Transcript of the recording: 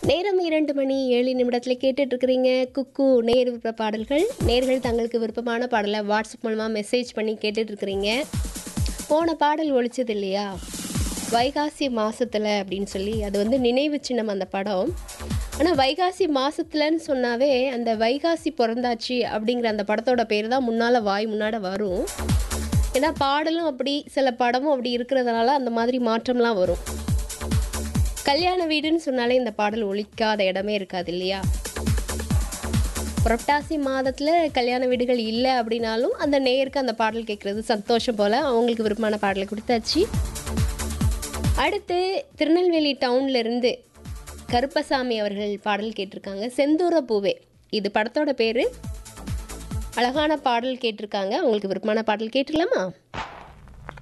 நேரம் இரண்டு மணி ஏழு நிமிடத்தில் கேட்டுட்டு இருக்கிறீங்க குக்கு நேர் விருப்ப பாடல்கள் நேர்கள் தங்களுக்கு விருப்பமான பாடலை வாட்ஸ்அப் மூலமாக மெசேஜ் பண்ணி கேட்டுட்டு இருக்கிறீங்க போன பாடல் ஒழிச்சது இல்லையா வைகாசி மாசத்துல அப்படின்னு சொல்லி அது வந்து நினைவு சின்னம் அந்த படம் ஆனால் வைகாசி மாசத்துலன்னு சொன்னாவே அந்த வைகாசி பிறந்தாச்சு அப்படிங்கிற அந்த படத்தோட பேர் தான் முன்னால் வாய் முன்னாடி வரும் ஏன்னா பாடலும் அப்படி சில படமும் அப்படி இருக்கிறதுனால அந்த மாதிரி மாற்றம்லாம் வரும் கல்யாண வீடுன்னு சொன்னாலே இந்த பாடல் ஒழிக்காத இடமே இருக்காது இல்லையா புரட்டாசி மாதத்தில் கல்யாண வீடுகள் இல்லை அப்படின்னாலும் அந்த நேருக்கு அந்த பாடல் கேட்குறது சந்தோஷம் போல் அவங்களுக்கு விருப்பமான பாடலை கொடுத்தாச்சு அடுத்து திருநெல்வேலி டவுன்ல இருந்து கருப்பசாமி அவர்கள் பாடல் கேட்டிருக்காங்க செந்தூர பூவே இது படத்தோட பேர் அழகான பாடல் கேட்டிருக்காங்க அவங்களுக்கு விருப்பமான பாடல் கேட்டுடலாமா